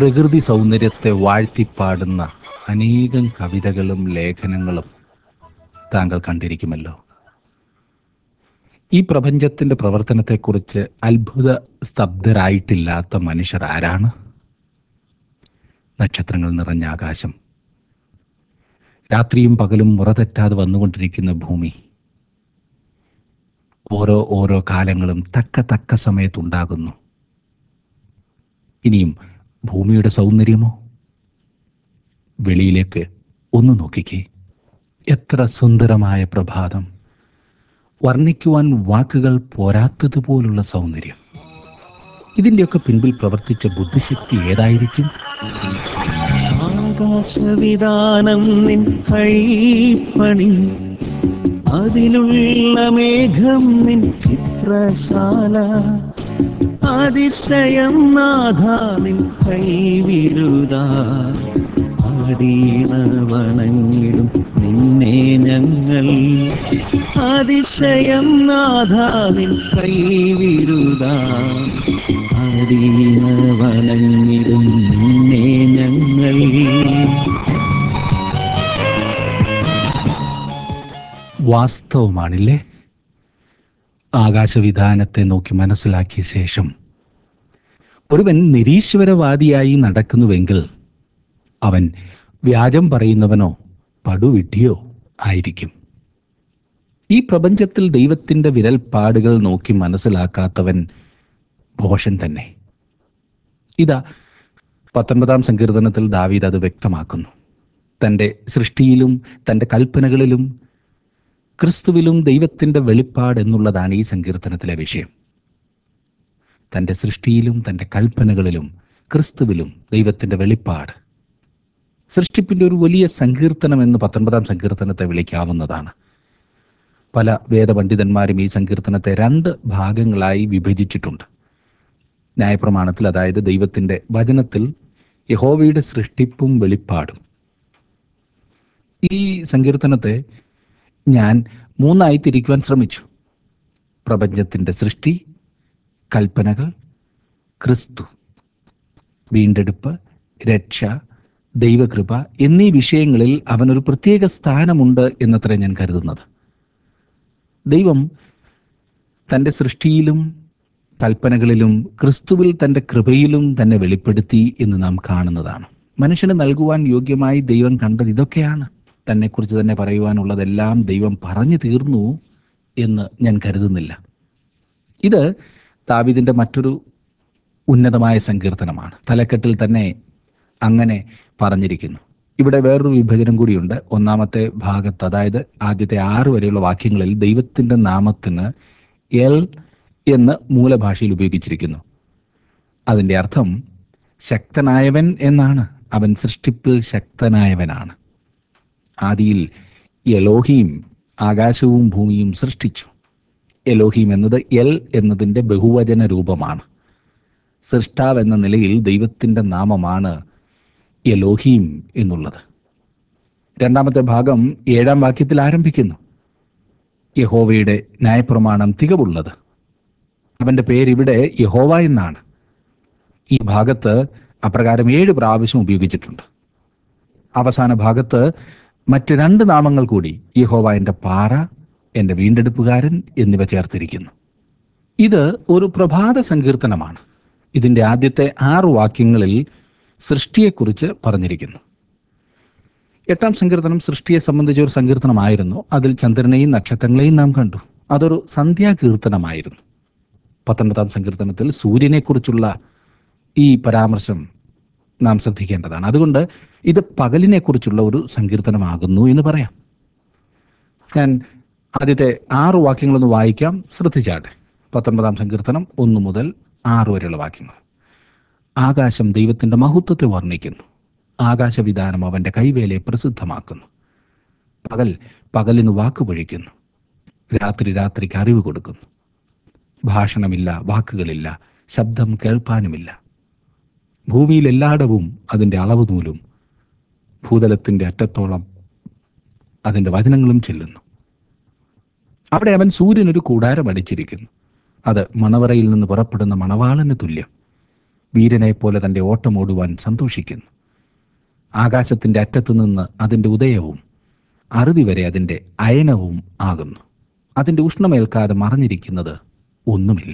പ്രകൃതി സൗന്ദര്യത്തെ വാഴ്ത്തിപ്പാടുന്ന അനേകം കവിതകളും ലേഖനങ്ങളും താങ്കൾ കണ്ടിരിക്കുമല്ലോ ഈ പ്രപഞ്ചത്തിന്റെ പ്രവർത്തനത്തെക്കുറിച്ച് അത്ഭുത സ്തബ്ധരായിട്ടില്ലാത്ത മനുഷ്യർ ആരാണ് നക്ഷത്രങ്ങൾ നിറഞ്ഞ ആകാശം രാത്രിയും പകലും മുറതെറ്റാതെ വന്നുകൊണ്ടിരിക്കുന്ന ഭൂമി ഓരോ ഓരോ കാലങ്ങളും തക്ക തക്ക സമയത്തുണ്ടാകുന്നു ഇനിയും ഭൂമിയുടെ സൗന്ദര്യമോ വെളിയിലേക്ക് ഒന്ന് നോക്കിക്കേ എത്ര സുന്ദരമായ പ്രഭാതം വർണ്ണിക്കുവാൻ വാക്കുകൾ പോരാത്തതുപോലുള്ള സൗന്ദര്യം ഇതിൻ്റെയൊക്കെ പിൻപിൽ പ്രവർത്തിച്ച ബുദ്ധിശക്തി ഏതായിരിക്കും ആകാശവിധാനം നിൻ കൈപ്പണി അതിലുള്ള മേഘം നിൻ ചിത്രശാല അതിശയം നാഥ നിൻ കൈവിരുത അടീണ വണങ്ങിടും നിന്നെ ഞങ്ങൾ അതിശയം നാഥ നിൻ കൈവിരുത അടീണ വണങ്ങിടും നിന്നെ ഞങ്ങൾ വാസ്തവമാണില്ലേ ആകാശവിധാനത്തെ നോക്കി മനസ്സിലാക്കിയ ശേഷം ഒരുവൻ നിരീശ്വരവാദിയായി നടക്കുന്നുവെങ്കിൽ അവൻ വ്യാജം പറയുന്നവനോ പടുവിഡ്ഢിയോ ആയിരിക്കും ഈ പ്രപഞ്ചത്തിൽ ദൈവത്തിൻ്റെ വിരൽപ്പാടുകൾ നോക്കി മനസ്സിലാക്കാത്തവൻ ഭോഷൻ തന്നെ ഇതാ പത്തൊൻപതാം സങ്കീർത്തനത്തിൽ ദാവീദ് അത് വ്യക്തമാക്കുന്നു തൻ്റെ സൃഷ്ടിയിലും തൻ്റെ കൽപ്പനകളിലും ക്രിസ്തുവിലും ദൈവത്തിൻ്റെ വെളിപ്പാട് എന്നുള്ളതാണ് ഈ സങ്കീർത്തനത്തിലെ വിഷയം തൻ്റെ സൃഷ്ടിയിലും തൻ്റെ കൽപ്പനകളിലും ക്രിസ്തുവിലും ദൈവത്തിൻ്റെ വെളിപ്പാട് സൃഷ്ടിപ്പിൻ്റെ ഒരു വലിയ സങ്കീർത്തനം എന്ന് പത്തൊൻപതാം സങ്കീർത്തനത്തെ വിളിക്കാവുന്നതാണ് പല വേദപണ്ഡിതന്മാരും ഈ സങ്കീർത്തനത്തെ രണ്ട് ഭാഗങ്ങളായി വിഭജിച്ചിട്ടുണ്ട് ന്യായപ്രമാണത്തിൽ അതായത് ദൈവത്തിൻ്റെ വചനത്തിൽ യഹോവയുടെ സൃഷ്ടിപ്പും വെളിപ്പാടും ഈ സങ്കീർത്തനത്തെ ഞാൻ മൂന്നായി തിരിക്കുവാൻ ശ്രമിച്ചു പ്രപഞ്ചത്തിൻ്റെ സൃഷ്ടി കൽപ്പനകൾ ക്രിസ്തു വീണ്ടെടുപ്പ് രക്ഷ ദൈവകൃപ എന്നീ വിഷയങ്ങളിൽ അവനൊരു പ്രത്യേക സ്ഥാനമുണ്ട് എന്നത്ര ഞാൻ കരുതുന്നത് ദൈവം തൻ്റെ സൃഷ്ടിയിലും കൽപ്പനകളിലും ക്രിസ്തുവിൽ തൻ്റെ കൃപയിലും തന്നെ വെളിപ്പെടുത്തി എന്ന് നാം കാണുന്നതാണ് മനുഷ്യന് നൽകുവാൻ യോഗ്യമായി ദൈവം കണ്ടത് ഇതൊക്കെയാണ് തന്നെക്കുറിച്ച് തന്നെ പറയുവാനുള്ളതെല്ലാം ദൈവം പറഞ്ഞു തീർന്നു എന്ന് ഞാൻ കരുതുന്നില്ല ഇത് ദാവീദിന്റെ മറ്റൊരു ഉന്നതമായ സങ്കീർത്തനമാണ് തലക്കെട്ടിൽ തന്നെ അങ്ങനെ പറഞ്ഞിരിക്കുന്നു ഇവിടെ വേറൊരു വിഭജനം കൂടിയുണ്ട് ഒന്നാമത്തെ ഭാഗത്ത് അതായത് ആദ്യത്തെ ആറ് വരെയുള്ള വാക്യങ്ങളിൽ ദൈവത്തിന്റെ നാമത്തിന് എൽ എന്ന് മൂലഭാഷയിൽ ഉപയോഗിച്ചിരിക്കുന്നു അതിന്റെ അർത്ഥം ശക്തനായവൻ എന്നാണ് അവൻ സൃഷ്ടിപ്പിൽ ശക്തനായവനാണ് ആദിയിൽ എലോഹീം ആകാശവും ഭൂമിയും സൃഷ്ടിച്ചു എലോഹീം എന്നത് എൽ എന്നതിൻ്റെ ബഹുവചന രൂപമാണ് സൃഷ്ടാവ് എന്ന നിലയിൽ ദൈവത്തിൻ്റെ നാമമാണ് എലോഹീം എന്നുള്ളത് രണ്ടാമത്തെ ഭാഗം ഏഴാം വാക്യത്തിൽ ആരംഭിക്കുന്നു യഹോവയുടെ ന്യായപ്രമാണം തികവുള്ളത് അവന്റെ പേരിവിടെ യഹോവ എന്നാണ് ഈ ഭാഗത്ത് അപ്രകാരം ഏഴ് പ്രാവശ്യം ഉപയോഗിച്ചിട്ടുണ്ട് അവസാന ഭാഗത്ത് മറ്റ് രണ്ട് നാമങ്ങൾ കൂടി യഹോവ എൻ്റെ പാറ എൻ്റെ വീണ്ടെടുപ്പുകാരൻ എന്നിവ ചേർത്തിരിക്കുന്നു ഇത് ഒരു പ്രഭാത സങ്കീർത്തനമാണ് ഇതിൻ്റെ ആദ്യത്തെ ആറ് വാക്യങ്ങളിൽ സൃഷ്ടിയെക്കുറിച്ച് പറഞ്ഞിരിക്കുന്നു എട്ടാം സങ്കീർത്തനം സൃഷ്ടിയെ സംബന്ധിച്ച ഒരു സങ്കീർത്തനമായിരുന്നു അതിൽ ചന്ദ്രനെയും നക്ഷത്രങ്ങളെയും നാം കണ്ടു അതൊരു സന്ധ്യാകീർത്തനമായിരുന്നു പത്തൊൻപതാം സങ്കീർത്തനത്തിൽ സൂര്യനെക്കുറിച്ചുള്ള ഈ പരാമർശം നാം ശ്രദ്ധിക്കേണ്ടതാണ് അതുകൊണ്ട് ഇത് പകലിനെക്കുറിച്ചുള്ള ഒരു സങ്കീർത്തനമാകുന്നു എന്ന് പറയാം ഞാൻ ആദ്യത്തെ ആറ് വാക്യങ്ങളൊന്ന് വായിക്കാം ശ്രദ്ധിച്ചാട്ടെ പത്തൊൻപതാം സങ്കീർത്തനം ഒന്ന് മുതൽ ആറ് വരെയുള്ള വാക്യങ്ങൾ ആകാശം ദൈവത്തിൻ്റെ മഹത്വത്തെ വർണ്ണിക്കുന്നു ആകാശവിധാനം അവൻ്റെ കൈവേലയെ പ്രസിദ്ധമാക്കുന്നു പകൽ പകലിന് വാക്കുപൊഴിക്കുന്നു രാത്രി രാത്രിക്ക് അറിവ് കൊടുക്കുന്നു ഭാഷണമില്ല വാക്കുകളില്ല ശബ്ദം കേൾപ്പാനുമില്ല ഭൂമിയിൽ എല്ലായിടവും അതിൻ്റെ അളവ് നൂലും ഭൂതലത്തിൻ്റെ അറ്റത്തോളം അതിൻ്റെ വചനങ്ങളും ചെല്ലുന്നു അവിടെ അവൻ സൂര്യനൊരു കൂടാരം അടിച്ചിരിക്കുന്നു അത് മണവറയിൽ നിന്ന് പുറപ്പെടുന്ന മണവാളന് തുല്യം വീരനെ പോലെ തൻ്റെ ഓട്ടം ഓടുവാൻ സന്തോഷിക്കുന്നു ആകാശത്തിൻ്റെ അറ്റത്തു നിന്ന് അതിൻ്റെ ഉദയവും അറുതി വരെ അതിൻ്റെ അയനവും ആകുന്നു അതിൻ്റെ ഉഷ്ണമേൽക്കാതെ മറഞ്ഞിരിക്കുന്നത് ഒന്നുമില്ല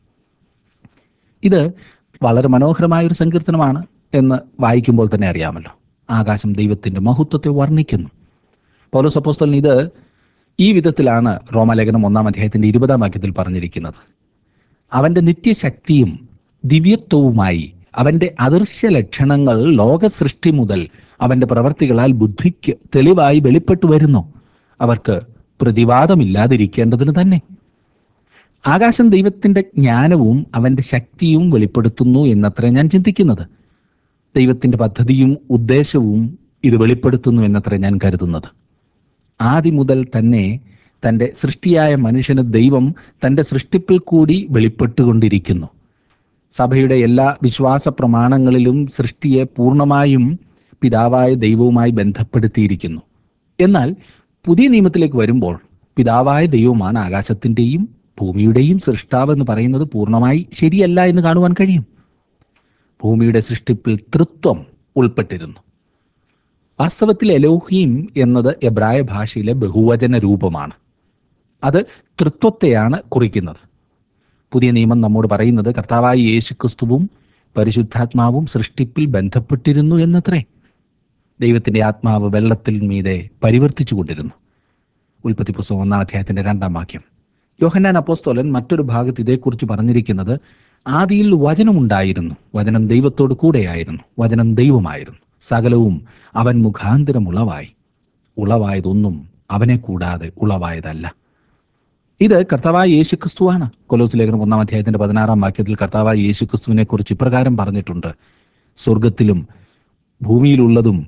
ഇത് വളരെ മനോഹരമായ ഒരു സങ്കീർത്തനമാണ് എന്ന് വായിക്കുമ്പോൾ തന്നെ അറിയാമല്ലോ ആകാശം ദൈവത്തിൻ്റെ മഹത്വത്തെ വർണ്ണിക്കുന്നു പൗലോസ് അപ്പോസ്തലൻ ഇത് ഈ വിധത്തിലാണ് റോമാലേഖനം ഒന്നാം അധ്യായത്തിന്റെ ഇരുപതാം വാക്യത്തിൽ പറഞ്ഞിരിക്കുന്നത് അവന്റെ നിത്യശക്തിയും ദിവ്യത്വവുമായി അവന്റെ അദൃശ്യ ലക്ഷണങ്ങൾ ലോക സൃഷ്ടി മുതൽ അവന്റെ പ്രവർത്തികളാൽ ബുദ്ധിക്ക് തെളിവായി വെളിപ്പെട്ടു വരുന്നു അവർക്ക് പ്രതിവാദമില്ലാതിരിക്കേണ്ടതിന് തന്നെ ആകാശം ദൈവത്തിന്റെ ജ്ഞാനവും അവന്റെ ശക്തിയും വെളിപ്പെടുത്തുന്നു എന്നത്ര ഞാൻ ചിന്തിക്കുന്നത് ദൈവത്തിന്റെ പദ്ധതിയും ഉദ്ദേശവും ഇത് വെളിപ്പെടുത്തുന്നു എന്നത്ര ഞാൻ കരുതുന്നത് ആദി മുതൽ തന്നെ തൻ്റെ സൃഷ്ടിയായ മനുഷ്യന് ദൈവം തൻ്റെ സൃഷ്ടിപ്പിൽ കൂടി വെളിപ്പെട്ടുകൊണ്ടിരിക്കുന്നു സഭയുടെ എല്ലാ വിശ്വാസ പ്രമാണങ്ങളിലും സൃഷ്ടിയെ പൂർണ്ണമായും പിതാവായ ദൈവവുമായി ബന്ധപ്പെടുത്തിയിരിക്കുന്നു എന്നാൽ പുതിയ നിയമത്തിലേക്ക് വരുമ്പോൾ പിതാവായ ദൈവമാണ് ആകാശത്തിൻ്റെയും ഭൂമിയുടെയും സൃഷ്ടാവ് എന്ന് പറയുന്നത് പൂർണ്ണമായി ശരിയല്ല എന്ന് കാണുവാൻ കഴിയും ഭൂമിയുടെ സൃഷ്ടിപ്പിൽ തൃത്വം ഉൾപ്പെട്ടിരുന്നു വാസ്തവത്തിൽ എലോഹീം എന്നത് എബ്രായ ഭാഷയിലെ ബഹുവചന രൂപമാണ് അത് തൃത്വത്തെയാണ് കുറിക്കുന്നത് പുതിയ നിയമം നമ്മോട് പറയുന്നത് കർത്താവായ യേശു ക്രിസ്തുവും പരിശുദ്ധാത്മാവും സൃഷ്ടിപ്പിൽ ബന്ധപ്പെട്ടിരുന്നു എന്നത്രേ ദൈവത്തിന്റെ ആത്മാവ് വെള്ളത്തിൽ മീതെ പരിവർത്തിച്ചു കൊണ്ടിരുന്നു ഉൽപ്പത്തി പുസ്തകം ഒന്നാം അധ്യായത്തിന്റെ രണ്ടാം വാക്യം യോഹന്നാൻ അപ്പോസ്തോലൻ മറ്റൊരു ഭാഗത്ത് ഇതേക്കുറിച്ച് പറഞ്ഞിരിക്കുന്നത് ആദിയിൽ വചനമുണ്ടായിരുന്നു വചനം ദൈവത്തോട് കൂടെയായിരുന്നു വചനം ദൈവമായിരുന്നു സകലവും അവൻ മുഖാന്തരം ഉളവായി ഉളവായതൊന്നും അവനെ കൂടാതെ ഉളവായതല്ല ഇത് കർത്താവായ യേശു ക്രിസ്തുവാണ് കൊലോസ് ലേഖനം ഒന്നാം അധ്യായത്തിന്റെ പതിനാറാം വാക്യത്തിൽ കർത്താവായ യേശു ക്രിസ്തുവിനെ കുറിച്ച് ഇപ്രകാരം പറഞ്ഞിട്ടുണ്ട് സ്വർഗത്തിലും ഭൂമിയിലുള്ളതും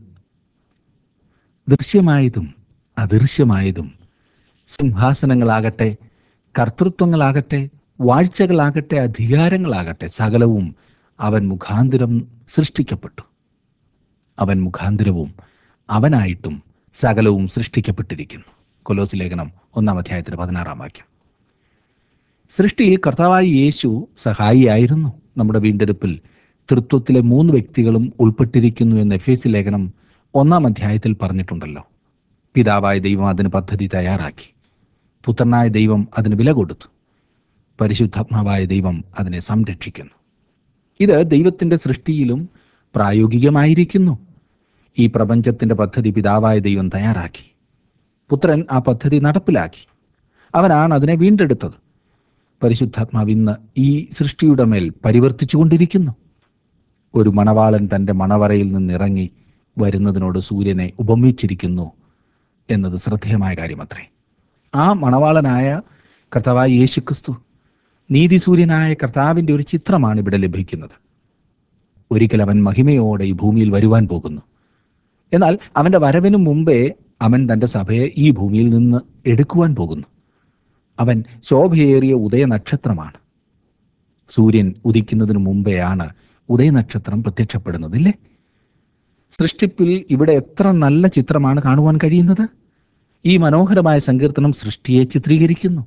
ദൃശ്യമായതും അദൃശ്യമായതും സിംഹാസനങ്ങളാകട്ടെ കർത്തൃത്വങ്ങളാകട്ടെ വാഴ്ചകളാകട്ടെ അധികാരങ്ങളാകട്ടെ സകലവും അവൻ മുഖാന്തരം സൃഷ്ടിക്കപ്പെട്ടു അവൻ മുഖാന്തരവും അവനായിട്ടും സകലവും സൃഷ്ടിക്കപ്പെട്ടിരിക്കുന്നു കൊലോസ് ലേഖനം ഒന്നാം അധ്യായത്തിന് പതിനാറാം വാക്യം സൃഷ്ടിയിൽ കർത്താവായ യേശു സഹായിയായിരുന്നു നമ്മുടെ വീണ്ടെടുപ്പിൽ തൃത്വത്തിലെ മൂന്ന് വ്യക്തികളും ഉൾപ്പെട്ടിരിക്കുന്നു എന്ന് എഫ് എസ് ലേഖനം ഒന്നാം അധ്യായത്തിൽ പറഞ്ഞിട്ടുണ്ടല്ലോ പിതാവായ ദൈവം അതിന് പദ്ധതി തയ്യാറാക്കി പുത്രനായ ദൈവം അതിന് വില കൊടുത്തു പരിശുദ്ധാത്മാവായ ദൈവം അതിനെ സംരക്ഷിക്കുന്നു ഇത് ദൈവത്തിന്റെ സൃഷ്ടിയിലും പ്രായോഗികമായിരിക്കുന്നു ഈ പ്രപഞ്ചത്തിന്റെ പദ്ധതി പിതാവായ ദൈവം തയ്യാറാക്കി പുത്രൻ ആ പദ്ധതി നടപ്പിലാക്കി അവനാണ് അതിനെ വീണ്ടെടുത്തത് പരിശുദ്ധാത്മാവ് ഇന്ന് ഈ സൃഷ്ടിയുടെ മേൽ പരിവർത്തിച്ചുകൊണ്ടിരിക്കുന്നു ഒരു മണവാളൻ തൻ്റെ മണവറയിൽ നിന്നിറങ്ങി വരുന്നതിനോട് സൂര്യനെ ഉപമിച്ചിരിക്കുന്നു എന്നത് ശ്രദ്ധേയമായ കാര്യമത്രേ ആ മണവാളനായ കർത്താവായ യേശുക്രിസ്തു നീതിസൂര്യനായ കർത്താവിൻ്റെ ഒരു ചിത്രമാണ് ഇവിടെ ലഭിക്കുന്നത് ഒരിക്കൽ അവൻ മഹിമയോടെ ഈ ഭൂമിയിൽ വരുവാൻ പോകുന്നു എന്നാൽ അവന്റെ വരവിനു മുമ്പേ അവൻ തന്റെ സഭയെ ഈ ഭൂമിയിൽ നിന്ന് എടുക്കുവാൻ പോകുന്നു അവൻ ശോഭയേറിയ ഉദയനക്ഷത്രമാണ് സൂര്യൻ ഉദിക്കുന്നതിന് മുമ്പെയാണ് ഉദയനക്ഷത്രം പ്രത്യക്ഷപ്പെടുന്നത് ഇല്ലേ സൃഷ്ടിപ്പിൽ ഇവിടെ എത്ര നല്ല ചിത്രമാണ് കാണുവാൻ കഴിയുന്നത് ഈ മനോഹരമായ സങ്കീർത്തനം സൃഷ്ടിയെ ചിത്രീകരിക്കുന്നു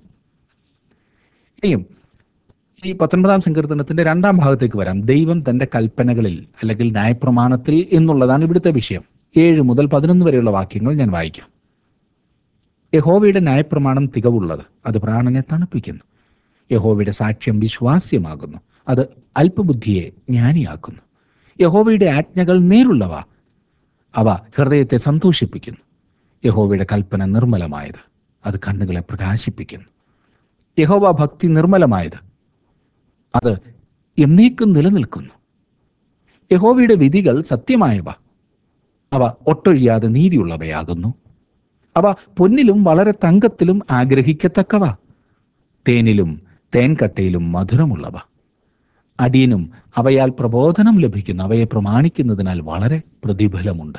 ഇനിയും ഈ പത്തൊൻപതാം സങ്കീർത്തനത്തിന്റെ രണ്ടാം ഭാഗത്തേക്ക് വരാം ദൈവം തന്റെ കൽപ്പനകളിൽ അല്ലെങ്കിൽ ന്യായപ്രമാണത്തിൽ എന്നുള്ളതാണ് ഇവിടുത്തെ വിഷയം ഏഴ് മുതൽ പതിനൊന്ന് വരെയുള്ള വാക്യങ്ങൾ ഞാൻ വായിക്കാം യഹോവയുടെ ന്യായപ്രമാണം തികവുള്ളത് അത് പ്രാണനെ തണുപ്പിക്കുന്നു യഹോവയുടെ സാക്ഷ്യം വിശ്വാസ്യമാകുന്നു അത് അല്പബുദ്ധിയെ ജ്ഞാനിയാക്കുന്നു യഹോവയുടെ ആജ്ഞകൾ നേരുള്ളവ അവ ഹൃദയത്തെ സന്തോഷിപ്പിക്കുന്നു യഹോവയുടെ കൽപ്പന നിർമ്മലമായത് അത് കണ്ണുകളെ പ്രകാശിപ്പിക്കുന്നു യഹോവ ഭക്തി നിർമ്മലമായത് അത് എന്നേക്കും നിലനിൽക്കുന്നു യഹോവയുടെ വിധികൾ സത്യമായവ അവ ഒട്ടൊഴിയാതെ നീതിയുള്ളവയാകുന്നു അവ പൊന്നിലും വളരെ തങ്കത്തിലും ആഗ്രഹിക്കത്തക്കവ തേനിലും തേൻകട്ടയിലും മധുരമുള്ളവ അടിയനും അവയാൽ പ്രബോധനം ലഭിക്കുന്നു അവയെ പ്രമാണിക്കുന്നതിനാൽ വളരെ പ്രതിഫലമുണ്ട്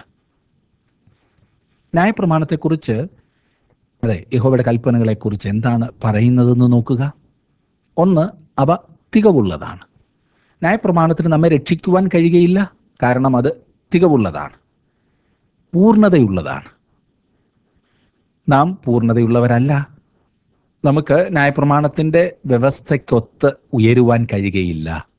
ന്യായപ്രമാണത്തെക്കുറിച്ച് അതെ യഹോവയുടെ കൽപ്പനകളെക്കുറിച്ച് എന്താണ് പറയുന്നതെന്ന് നോക്കുക ഒന്ന് അവ തികവുള്ളതാണ് ന്യായപ്രമാണത്തിന് നമ്മെ രക്ഷിക്കുവാൻ കഴിയുകയില്ല കാരണം അത് തികവുള്ളതാണ് പൂർണ്ണതയുള്ളതാണ് നാം പൂർണ്ണതയുള്ളവരല്ല നമുക്ക് ന്യായപ്രമാണത്തിൻ്റെ വ്യവസ്ഥയ്ക്കൊത്ത് ഉയരുവാൻ കഴിയുകയില്ല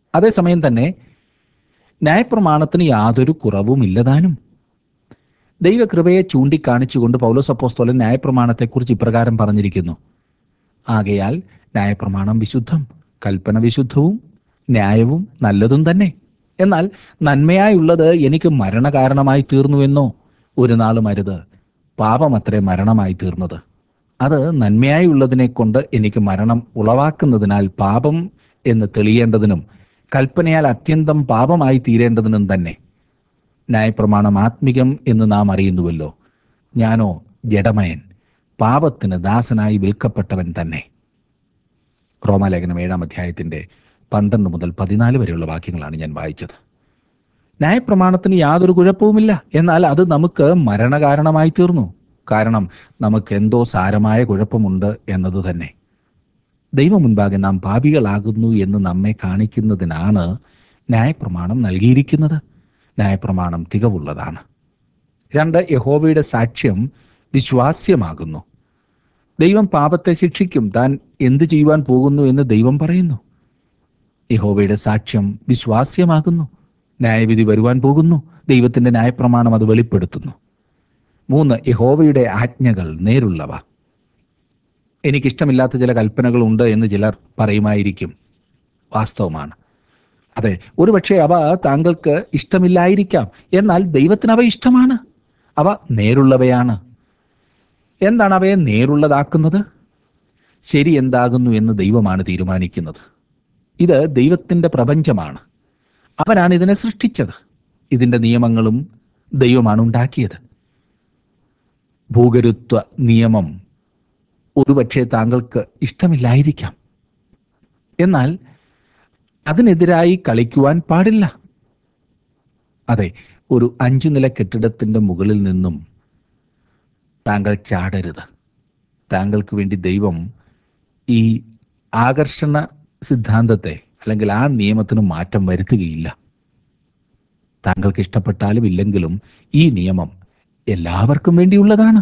അതേസമയം തന്നെ ന്യായപ്രമാണത്തിന് യാതൊരു കുറവുമില്ലതാനും ദൈവകൃപയെ ചൂണ്ടിക്കാണിച്ചുകൊണ്ട് പൗലോസ് അപ്പോസ്തോലൻ ന്യായപ്രമാണത്തെക്കുറിച്ച് ഇപ്രകാരം പറഞ്ഞിരിക്കുന്നു ആകയാൽ ന്യായപ്രമാണം വിശുദ്ധം കൽപ്പന വിശുദ്ധവും ന്യായവും നല്ലതും തന്നെ എന്നാൽ നന്മയായുള്ളത് എനിക്ക് മരണകാരണമായി തീർന്നുവെന്നോ ഒരു നാളും അരുത് പാപമത്രേ മരണമായി തീർന്നത് അത് നന്മയായുള്ളതിനെ കൊണ്ട് എനിക്ക് മരണം ഉളവാക്കുന്നതിനാൽ പാപം എന്ന് തെളിയേണ്ടതിനും കൽപ്പനയാൽ അത്യന്തം പാപമായി തീരേണ്ടതിനും തന്നെ ന്യായപ്രമാണം ആത്മികം എന്ന് നാം അറിയുന്നുവല്ലോ ഞാനോ ജഡമയൻ പാപത്തിന് ദാസനായി വിൽക്കപ്പെട്ടവൻ തന്നെ റോമാലേഖനം ഏഴാം അധ്യായത്തിന്റെ പന്ത്രണ്ട് മുതൽ പതിനാല് വരെയുള്ള വാക്യങ്ങളാണ് ഞാൻ വായിച്ചത് ന്യായപ്രമാണത്തിന് യാതൊരു കുഴപ്പവുമില്ല എന്നാൽ അത് നമുക്ക് മരണകാരണമായി തീർന്നു കാരണം നമുക്ക് എന്തോ സാരമായ കുഴപ്പമുണ്ട് എന്നത് തന്നെ ദൈവം മുൻപാകെ നാം പാപികളാകുന്നു എന്ന് നമ്മെ കാണിക്കുന്നതിനാണ് ന്യായപ്രമാണം നൽകിയിരിക്കുന്നത് ന്യായപ്രമാണം തികവുള്ളതാണ് രണ്ട് യഹോവയുടെ സാക്ഷ്യം വിശ്വാസ്യമാകുന്നു ദൈവം പാപത്തെ ശിക്ഷിക്കും താൻ എന്തു ചെയ്യുവാൻ പോകുന്നു എന്ന് ദൈവം പറയുന്നു യഹോവയുടെ സാക്ഷ്യം വിശ്വാസ്യമാകുന്നു ന്യായവിധി വരുവാൻ പോകുന്നു ദൈവത്തിന്റെ ന്യായപ്രമാണം അത് വെളിപ്പെടുത്തുന്നു മൂന്ന് യഹോവയുടെ ആജ്ഞകൾ നേരുള്ളവ എനിക്കിഷ്ടമില്ലാത്ത ചില കൽപ്പനകളുണ്ട് എന്ന് ചിലർ പറയുമായിരിക്കും വാസ്തവമാണ് അതെ ഒരുപക്ഷെ അവ താങ്കൾക്ക് ഇഷ്ടമില്ലായിരിക്കാം എന്നാൽ ദൈവത്തിന് അവ ഇഷ്ടമാണ് അവ നേരുള്ളവയാണ് എന്താണ് അവയെ നേരുള്ളതാക്കുന്നത് ശരി എന്താകുന്നു എന്ന് ദൈവമാണ് തീരുമാനിക്കുന്നത് ഇത് ദൈവത്തിൻ്റെ പ്രപഞ്ചമാണ് അവനാണ് ഇതിനെ സൃഷ്ടിച്ചത് ഇതിൻ്റെ നിയമങ്ങളും ദൈവമാണ് ഉണ്ടാക്കിയത് ഭൂഗരുത്വ നിയമം ഒരുപക്ഷെ താങ്കൾക്ക് ഇഷ്ടമില്ലായിരിക്കാം എന്നാൽ അതിനെതിരായി കളിക്കുവാൻ പാടില്ല അതെ ഒരു അഞ്ചു നില കെട്ടിടത്തിൻ്റെ മുകളിൽ നിന്നും താങ്കൾ ചാടരുത് താങ്കൾക്ക് വേണ്ടി ദൈവം ഈ ആകർഷണ സിദ്ധാന്തത്തെ അല്ലെങ്കിൽ ആ നിയമത്തിന് മാറ്റം വരുത്തുകയില്ല താങ്കൾക്ക് ഇഷ്ടപ്പെട്ടാലും ഇല്ലെങ്കിലും ഈ നിയമം എല്ലാവർക്കും വേണ്ടിയുള്ളതാണ്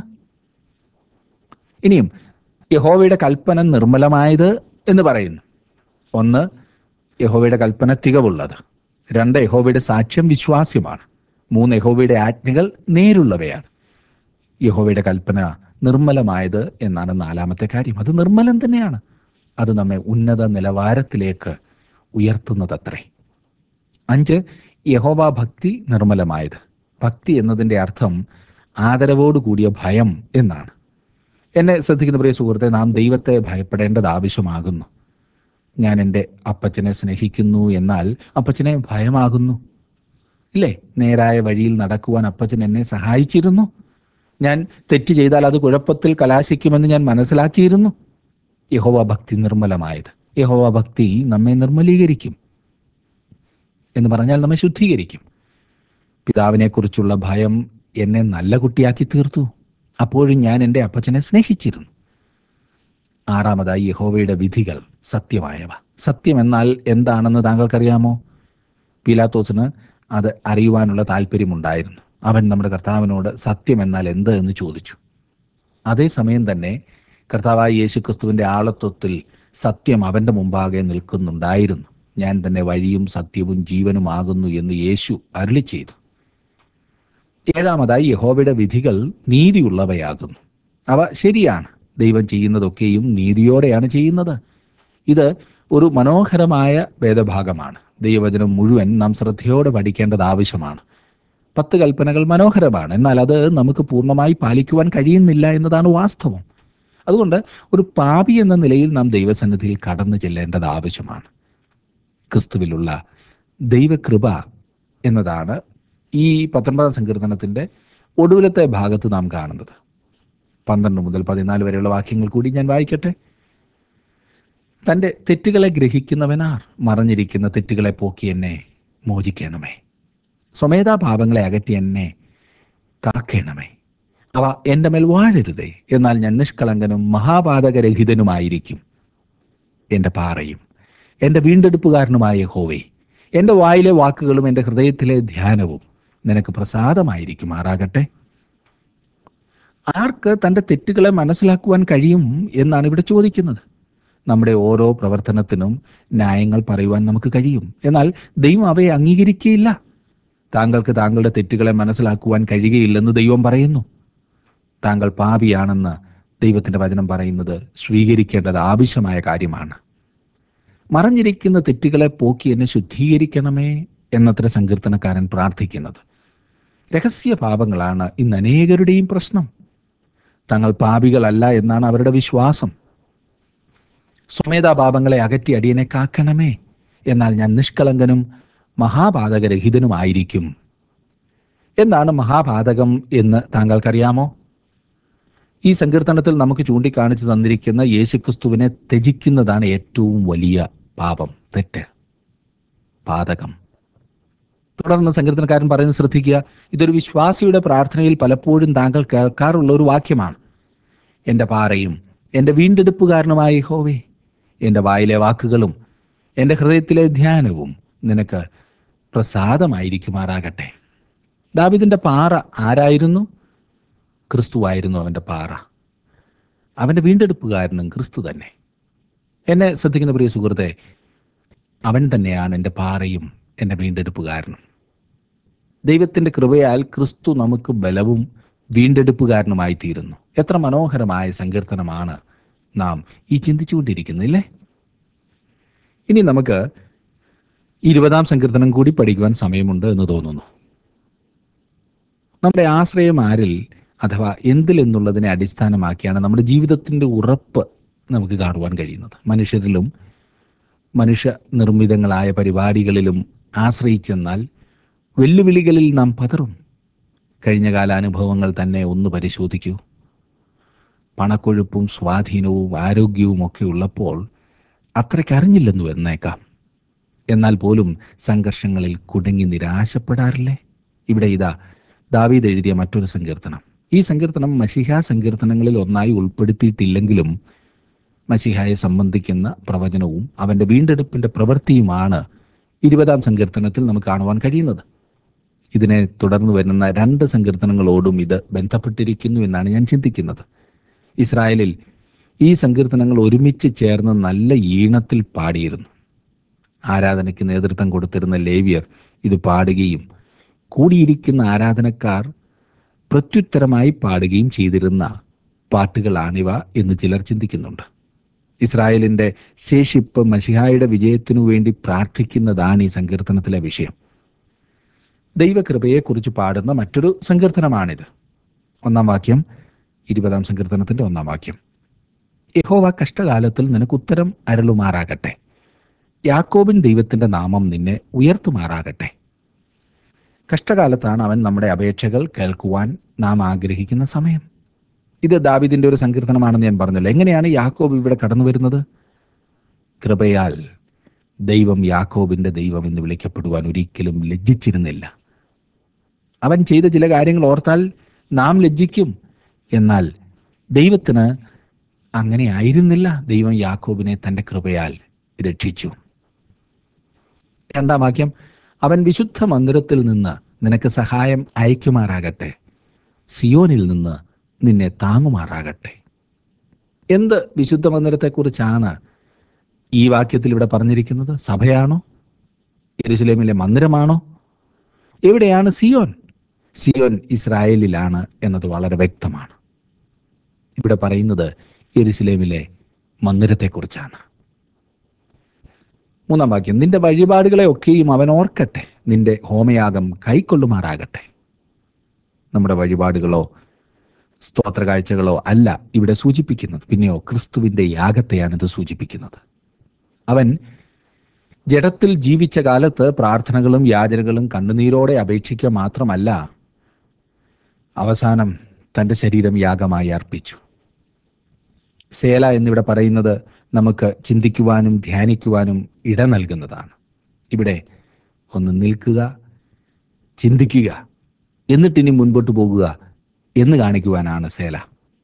ഇനിയും യഹോവയുടെ കൽപ്പന നിർമ്മലമായത് എന്ന് പറയുന്നു ഒന്ന് യഹോവയുടെ കൽപ്പന തികവുള്ളത് രണ്ട് യഹോവയുടെ സാക്ഷ്യം വിശ്വാസ്യമാണ് മൂന്ന് യഹോവയുടെ ആജ്ഞകൾ നേരുള്ളവയാണ് യഹോവയുടെ കൽപ്പന നിർമ്മലമായത് എന്നാണ് നാലാമത്തെ കാര്യം അത് നിർമ്മലം തന്നെയാണ് അത് നമ്മെ ഉന്നത നിലവാരത്തിലേക്ക് ഉയർത്തുന്നതത്രേ അഞ്ച് യഹോവ ഭക്തി നിർമ്മലമായത് ഭക്തി എന്നതിൻ്റെ അർത്ഥം ആദരവോട് കൂടിയ ഭയം എന്നാണ് എന്നെ ശ്രദ്ധിക്കുന്ന പ്രിയ സുഹൃത്തെ നാം ദൈവത്തെ ഭയപ്പെടേണ്ടത് ആവശ്യമാകുന്നു ഞാൻ എൻ്റെ അപ്പച്ചനെ സ്നേഹിക്കുന്നു എന്നാൽ അപ്പച്ചനെ ഭയമാകുന്നു ഇല്ലേ നേരായ വഴിയിൽ നടക്കുവാൻ അപ്പച്ചൻ എന്നെ സഹായിച്ചിരുന്നു ഞാൻ തെറ്റ് ചെയ്താൽ അത് കുഴപ്പത്തിൽ കലാശിക്കുമെന്ന് ഞാൻ മനസ്സിലാക്കിയിരുന്നു യഹോവ ഭക്തി നിർമ്മലമായത് യഹോവ ഭക്തി നമ്മെ നിർമ്മലീകരിക്കും എന്ന് പറഞ്ഞാൽ നമ്മെ ശുദ്ധീകരിക്കും പിതാവിനെക്കുറിച്ചുള്ള ഭയം എന്നെ നല്ല കുട്ടിയാക്കി തീർത്തു അപ്പോഴും ഞാൻ എൻ്റെ അപ്പച്ചനെ സ്നേഹിച്ചിരുന്നു ആറാമതായി യഹോവയുടെ വിധികൾ സത്യമായവ സത്യം എന്നാൽ എന്താണെന്ന് താങ്കൾക്കറിയാമോ പീലാത്തോസിന് അത് അറിയുവാനുള്ള താല്പര്യമുണ്ടായിരുന്നു അവൻ നമ്മുടെ കർത്താവിനോട് സത്യം എന്നാൽ എന്ത് എന്ന് ചോദിച്ചു അതേസമയം തന്നെ കർത്താവായ യേശുക്രിസ്തുവിന്റെ ആളത്വത്തിൽ സത്യം അവന്റെ മുമ്പാകെ നിൽക്കുന്നുണ്ടായിരുന്നു ഞാൻ തന്നെ വഴിയും സത്യവും ജീവനുമാകുന്നു എന്ന് യേശു അരുളി ചെയ്തു ഏഴാമതായി യഹോവയുടെ വിധികൾ നീതിയുള്ളവയാകുന്നു അവ ശരിയാണ് ദൈവം ചെയ്യുന്നതൊക്കെയും നീതിയോടെയാണ് ചെയ്യുന്നത് ഇത് ഒരു മനോഹരമായ വേദഭാഗമാണ് ദൈവവചനം മുഴുവൻ നാം ശ്രദ്ധയോടെ പഠിക്കേണ്ടത് ആവശ്യമാണ് പത്ത് കൽപ്പനകൾ മനോഹരമാണ് എന്നാൽ അത് നമുക്ക് പൂർണ്ണമായി പാലിക്കുവാൻ കഴിയുന്നില്ല എന്നതാണ് വാസ്തവം അതുകൊണ്ട് ഒരു പാപി എന്ന നിലയിൽ നാം ദൈവസന്നിധിയിൽ കടന്നു ചെല്ലേണ്ടത് ആവശ്യമാണ് ക്രിസ്തുവിലുള്ള ദൈവകൃപ എന്നതാണ് ഈ പത്തൊൻപതാം സങ്കീർത്തനത്തിന്റെ ഒടുവിലത്തെ ഭാഗത്ത് നാം കാണുന്നത് പന്ത്രണ്ട് മുതൽ പതിനാല് വരെയുള്ള വാക്യങ്ങൾ കൂടി ഞാൻ വായിക്കട്ടെ തൻ്റെ തെറ്റുകളെ ഗ്രഹിക്കുന്നവനാർ മറഞ്ഞിരിക്കുന്ന തെറ്റുകളെ പോക്കി എന്നെ മോചിക്കണമേ സ്വമേധാഭാവങ്ങളെ അകറ്റി എന്നെ കാക്കണമേ അവ എൻ്റെ മേൽ വാഴരുതേ എന്നാൽ ഞാൻ നിഷ്കളങ്കനും മഹാപാതകരഹിതനുമായിരിക്കും എൻ്റെ പാറയും എൻ്റെ വീണ്ടെടുപ്പുകാരനുമായ ഹോവേ എൻ്റെ വായിലെ വാക്കുകളും എൻ്റെ ഹൃദയത്തിലെ ധ്യാനവും നിനക്ക് പ്രസാദമായിരിക്കുമാറാകട്ടെ ആർക്ക് തൻ്റെ തെറ്റുകളെ മനസ്സിലാക്കുവാൻ കഴിയും എന്നാണ് ഇവിടെ ചോദിക്കുന്നത് നമ്മുടെ ഓരോ പ്രവർത്തനത്തിനും ന്യായങ്ങൾ പറയുവാൻ നമുക്ക് കഴിയും എന്നാൽ ദൈവം അവയെ അംഗീകരിക്കുകയില്ല താങ്കൾക്ക് താങ്കളുടെ തെറ്റുകളെ മനസ്സിലാക്കുവാൻ കഴിയുകയില്ലെന്ന് ദൈവം പറയുന്നു താങ്കൾ പാപിയാണെന്ന് ദൈവത്തിന്റെ വചനം പറയുന്നത് സ്വീകരിക്കേണ്ടത് ആവശ്യമായ കാര്യമാണ് മറഞ്ഞിരിക്കുന്ന തെറ്റുകളെ പോക്കി എന്നെ ശുദ്ധീകരിക്കണമേ എന്നത്ര സങ്കീർത്തനക്കാരൻ പ്രാർത്ഥിക്കുന്നത് രഹസ്യ പാപങ്ങളാണ് ഇന്ന് അനേകരുടെയും പ്രശ്നം തങ്ങൾ പാപികളല്ല എന്നാണ് അവരുടെ വിശ്വാസം സ്വമേധാ പാപങ്ങളെ അകറ്റി അടിയനെ കാക്കണമേ എന്നാൽ ഞാൻ നിഷ്കളങ്കനും മഹാപാതകരഹിതനുമായിരിക്കും എന്താണ് മഹാപാതകം എന്ന് താങ്കൾക്കറിയാമോ ഈ സങ്കീർത്തനത്തിൽ നമുക്ക് ചൂണ്ടിക്കാണിച്ചു തന്നിരിക്കുന്ന യേശുക്രിസ്തുവിനെ ത്യജിക്കുന്നതാണ് ഏറ്റവും വലിയ പാപം തെറ്റ് പാതകം തുടർന്ന് സങ്കീർത്തനക്കാരൻ പറയുന്നത് ശ്രദ്ധിക്കുക ഇതൊരു വിശ്വാസിയുടെ പ്രാർത്ഥനയിൽ പലപ്പോഴും താങ്കൾ കേൾക്കാറുള്ള ഒരു വാക്യമാണ് എൻ്റെ പാറയും എൻ്റെ വീണ്ടെടുപ്പുകാരനുമായ ഹോവേ എൻ്റെ വായിലെ വാക്കുകളും എൻ്റെ ഹൃദയത്തിലെ ധ്യാനവും നിനക്ക് പ്രസാദമായിരിക്കുമാറാകട്ടെ ദാവിദിന്റെ പാറ ആരായിരുന്നു ക്രിസ്തുവായിരുന്നു അവൻ്റെ പാറ അവൻ്റെ വീണ്ടെടുപ്പുകാരനും ക്രിസ്തു തന്നെ എന്നെ ശ്രദ്ധിക്കുന്ന പ്രിയ സുഹൃത്തെ അവൻ തന്നെയാണ് എൻ്റെ പാറയും എൻ്റെ വീണ്ടെടുപ്പുകാരനും ദൈവത്തിൻ്റെ കൃപയാൽ ക്രിസ്തു നമുക്ക് ബലവും വീണ്ടെടുപ്പുകാരനുമായി തീരുന്നു എത്ര മനോഹരമായ സങ്കീർത്തനമാണ് നാം ഈ ചിന്തിച്ചുകൊണ്ടിരിക്കുന്നില്ലേ ഇനി നമുക്ക് ഇരുപതാം സങ്കീർത്തനം കൂടി പഠിക്കുവാൻ സമയമുണ്ട് എന്ന് തോന്നുന്നു നമ്മുടെ ആശ്രയം ആരിൽ അഥവാ എന്തിൽ എന്നുള്ളതിനെ അടിസ്ഥാനമാക്കിയാണ് നമ്മുടെ ജീവിതത്തിൻ്റെ ഉറപ്പ് നമുക്ക് കാണുവാൻ കഴിയുന്നത് മനുഷ്യരിലും മനുഷ്യ നിർമ്മിതങ്ങളായ പരിപാടികളിലും ആശ്രയിച്ചെന്നാൽ വെല്ലുവിളികളിൽ നാം പതറും കഴിഞ്ഞകാല അനുഭവങ്ങൾ തന്നെ ഒന്ന് പരിശോധിക്കൂ പണക്കൊഴുപ്പും സ്വാധീനവും ആരോഗ്യവും ഒക്കെ ഉള്ളപ്പോൾ അത്രയ്ക്ക് അറിഞ്ഞില്ലെന്നു എന്നേക്കാം എന്നാൽ പോലും സംഘർഷങ്ങളിൽ കുടുങ്ങി നിരാശപ്പെടാറില്ലേ ഇവിടെ ഇതാ ദാവീദ് എഴുതിയ മറ്റൊരു സങ്കീർത്തനം ഈ സങ്കീർത്തനം മഷിഹ സങ്കീർത്തനങ്ങളിൽ ഒന്നായി ഉൾപ്പെടുത്തിയിട്ടില്ലെങ്കിലും മഷിഹായെ സംബന്ധിക്കുന്ന പ്രവചനവും അവന്റെ വീണ്ടെടുപ്പിന്റെ പ്രവൃത്തിയുമാണ് ഇരുപതാം സങ്കീർത്തനത്തിൽ നമുക്ക് കാണുവാൻ കഴിയുന്നത് ഇതിനെ തുടർന്ന് വരുന്ന രണ്ട് സങ്കീർത്തനങ്ങളോടും ഇത് ബന്ധപ്പെട്ടിരിക്കുന്നു എന്നാണ് ഞാൻ ചിന്തിക്കുന്നത് ഇസ്രായേലിൽ ഈ സങ്കീർത്തനങ്ങൾ ഒരുമിച്ച് ചേർന്ന് നല്ല ഈണത്തിൽ പാടിയിരുന്നു ആരാധനയ്ക്ക് നേതൃത്വം കൊടുത്തിരുന്ന ലേവിയർ ഇത് പാടുകയും കൂടിയിരിക്കുന്ന ആരാധനക്കാർ പ്രത്യുത്തരമായി പാടുകയും ചെയ്തിരുന്ന പാട്ടുകളാണിവ എന്ന് ചിലർ ചിന്തിക്കുന്നുണ്ട് ഇസ്രായേലിന്റെ ശേഷിപ്പ് മഷിഹായുടെ വിജയത്തിനു വേണ്ടി പ്രാർത്ഥിക്കുന്നതാണ് ഈ സങ്കീർത്തനത്തിലെ വിഷയം ദൈവകൃപയെക്കുറിച്ച് പാടുന്ന മറ്റൊരു സങ്കീർത്തനമാണിത് ഒന്നാം വാക്യം ഇരുപതാം സങ്കീർത്തനത്തിന്റെ ഒന്നാം വാക്യം യഹോവ കഷ്ടകാലത്തിൽ നിനക്ക് ഉത്തരം അരളുമാറാകട്ടെ യാക്കോബിൻ ദൈവത്തിന്റെ നാമം നിന്നെ ഉയർത്തുമാറാകട്ടെ കഷ്ടകാലത്താണ് അവൻ നമ്മുടെ അപേക്ഷകൾ കേൾക്കുവാൻ നാം ആഗ്രഹിക്കുന്ന സമയം ഇത് ദാവിദിന്റെ ഒരു സങ്കീർത്തനമാണെന്ന് ഞാൻ പറഞ്ഞല്ലോ എങ്ങനെയാണ് യാക്കോബ് ഇവിടെ കടന്നു വരുന്നത് കൃപയാൽ ദൈവം യാക്കോബിന്റെ ദൈവം എന്ന് വിളിക്കപ്പെടുവാൻ ഒരിക്കലും ലജ്ജിച്ചിരുന്നില്ല അവൻ ചെയ്ത ചില കാര്യങ്ങൾ ഓർത്താൽ നാം ലജ്ജിക്കും എന്നാൽ ദൈവത്തിന് അങ്ങനെ ആയിരുന്നില്ല ദൈവം യാക്കോബിനെ തന്റെ കൃപയാൽ രക്ഷിച്ചു രണ്ടാം വാക്യം അവൻ വിശുദ്ധ മന്ദിരത്തിൽ നിന്ന് നിനക്ക് സഹായം അയക്കുമാറാകട്ടെ സിയോനിൽ നിന്ന് നിന്നെ താങ്ങുമാറാകട്ടെ എന്ത് വിശുദ്ധ മന്ദിരത്തെക്കുറിച്ചാണ് ഈ വാക്യത്തിൽ ഇവിടെ പറഞ്ഞിരിക്കുന്നത് സഭയാണോ യെരുസലേമിലെ മന്ദിരമാണോ എവിടെയാണ് സിയോൻ സിയോൻ ഇസ്രായേലിലാണ് എന്നത് വളരെ വ്യക്തമാണ് ഇവിടെ പറയുന്നത് യെരുസലേമിലെ മന്ദിരത്തെക്കുറിച്ചാണ് മൂന്നാം വാക്യം നിന്റെ വഴിപാടുകളെ ഒക്കെയും അവൻ ഓർക്കട്ടെ നിന്റെ ഹോമയാഗം കൈക്കൊള്ളുമാറാകട്ടെ നമ്മുടെ വഴിപാടുകളോ സ്തോത്ര കാഴ്ചകളോ അല്ല ഇവിടെ സൂചിപ്പിക്കുന്നത് പിന്നെയോ ക്രിസ്തുവിന്റെ യാഗത്തെയാണ് ഇത് സൂചിപ്പിക്കുന്നത് അവൻ ജഡത്തിൽ ജീവിച്ച കാലത്ത് പ്രാർത്ഥനകളും യാചനകളും കണ്ണുനീരോടെ അപേക്ഷിക്കുക മാത്രമല്ല അവസാനം തന്റെ ശരീരം യാഗമായി അർപ്പിച്ചു സേല എന്നിവിടെ പറയുന്നത് നമുക്ക് ചിന്തിക്കുവാനും ധ്യാനിക്കുവാനും ഇട നൽകുന്നതാണ് ഇവിടെ ഒന്ന് നിൽക്കുക ചിന്തിക്കുക എന്നിട്ടിനി മുൻപോട്ട് പോകുക എന്ന് കാണിക്കുവാനാണ് സേല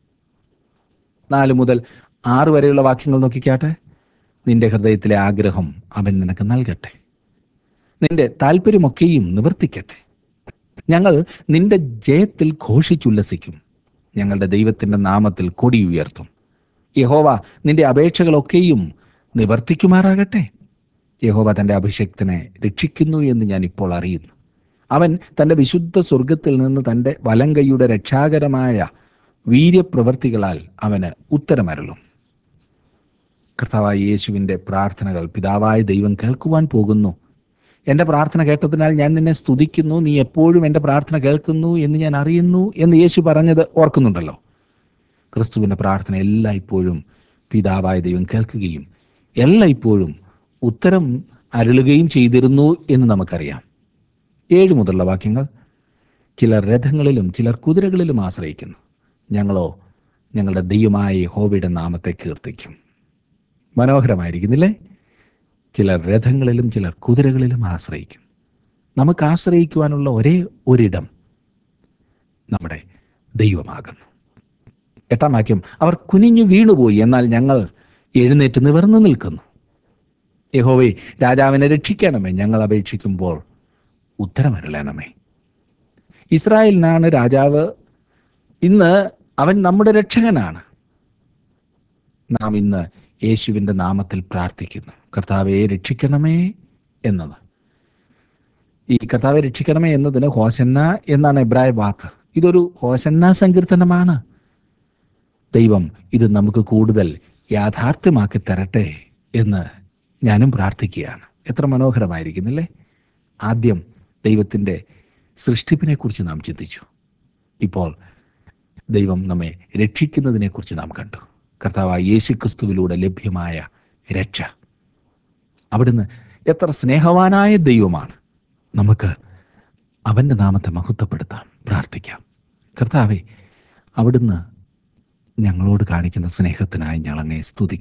നാല് മുതൽ ആറ് വരെയുള്ള വാക്യങ്ങൾ നോക്കിക്കാട്ടെ നിന്റെ ഹൃദയത്തിലെ ആഗ്രഹം അവൻ നിനക്ക് നൽകട്ടെ നിന്റെ താല്പര്യമൊക്കെയും നിവർത്തിക്കട്ടെ ഞങ്ങൾ നിന്റെ ജയത്തിൽ ഘോഷിച്ചുല്ലസിക്കും ഞങ്ങളുടെ ദൈവത്തിന്റെ നാമത്തിൽ കൊടി ഉയർത്തും യഹോവ നിന്റെ അപേക്ഷകളൊക്കെയും നിവർത്തിക്കുമാറാകട്ടെ യഹോവ തന്റെ അഭിഷേക്തനെ രക്ഷിക്കുന്നു എന്ന് ഞാൻ ഇപ്പോൾ അറിയുന്നു അവൻ തന്റെ വിശുദ്ധ സ്വർഗത്തിൽ നിന്ന് തന്റെ വലങ്കൈയുടെ രക്ഷാകരമായ വീര്യപ്രവർത്തികളാൽ അവന് ഉത്തരമരളും കർത്താവായ യേശുവിൻ്റെ പ്രാർത്ഥനകൾ പിതാവായ ദൈവം കേൾക്കുവാൻ പോകുന്നു എൻ്റെ പ്രാർത്ഥന കേട്ടതിനാൽ ഞാൻ നിന്നെ സ്തുതിക്കുന്നു നീ എപ്പോഴും എൻ്റെ പ്രാർത്ഥന കേൾക്കുന്നു എന്ന് ഞാൻ അറിയുന്നു എന്ന് യേശു പറഞ്ഞത് ഓർക്കുന്നുണ്ടല്ലോ ക്രിസ്തുവിൻ്റെ പ്രാർത്ഥന എല്ലായ്പ്പോഴും പിതാവായ ദൈവം കേൾക്കുകയും എല്ലായ്പ്പോഴും ഉത്തരം അരുളുകയും ചെയ്തിരുന്നു എന്ന് നമുക്കറിയാം ഏഴ് മുതലുള്ള വാക്യങ്ങൾ ചിലർ രഥങ്ങളിലും ചിലർ കുതിരകളിലും ആശ്രയിക്കുന്നു ഞങ്ങളോ ഞങ്ങളുടെ ദൈവമായ യഹോവയുടെ നാമത്തെ കീർത്തിക്കും മനോഹരമായിരിക്കുന്നില്ലേ ചിലർ രഥങ്ങളിലും ചിലർ കുതിരകളിലും ആശ്രയിക്കും നമുക്ക് ആശ്രയിക്കുവാനുള്ള ഒരേ ഒരിടം നമ്മുടെ ദൈവമാകുന്നു എട്ടാം വാക്യം അവർ കുനിഞ്ഞു വീണുപോയി എന്നാൽ ഞങ്ങൾ എഴുന്നേറ്റ് നിവർന്നു നിൽക്കുന്നു യഹോവേ രാജാവിനെ രക്ഷിക്കണമേ ഞങ്ങൾ അപേക്ഷിക്കുമ്പോൾ ഉത്തരമരുളണമേ ഇസ്രായേലിനാണ് രാജാവ് ഇന്ന് അവൻ നമ്മുടെ രക്ഷകനാണ് നാം ഇന്ന് യേശുവിൻ്റെ നാമത്തിൽ പ്രാർത്ഥിക്കുന്നു കർത്താവെ രക്ഷിക്കണമേ എന്നത് ഈ കർത്താവെ രക്ഷിക്കണമേ എന്നതിന് ഹോസന്ന എന്നാണ് എബ്രായ വാക്ക് ഇതൊരു ഹോസന്ന സങ്കീർത്തനമാണ് ദൈവം ഇത് നമുക്ക് കൂടുതൽ യാഥാർത്ഥ്യമാക്കി തരട്ടെ എന്ന് ഞാനും പ്രാർത്ഥിക്കുകയാണ് എത്ര മനോഹരമായിരിക്കുന്നില്ലേ ആദ്യം ദൈവത്തിൻ്റെ സൃഷ്ടിപ്പിനെ കുറിച്ച് നാം ചിന്തിച്ചു ഇപ്പോൾ ദൈവം നമ്മെ രക്ഷിക്കുന്നതിനെക്കുറിച്ച് നാം കണ്ടു കർത്താവായ യേശുക്രിസ്തുവിലൂടെ ലഭ്യമായ രക്ഷ അവിടുന്ന് എത്ര സ്നേഹവാനായ ദൈവമാണ് നമുക്ക് അവൻ്റെ നാമത്തെ മഹത്വപ്പെടുത്താം പ്രാർത്ഥിക്കാം കർത്താവെ അവിടുന്ന് ഞങ്ങളോട് കാണിക്കുന്ന സ്നേഹത്തിനായി ഞങ്ങളങ്ങേ സ്തുതി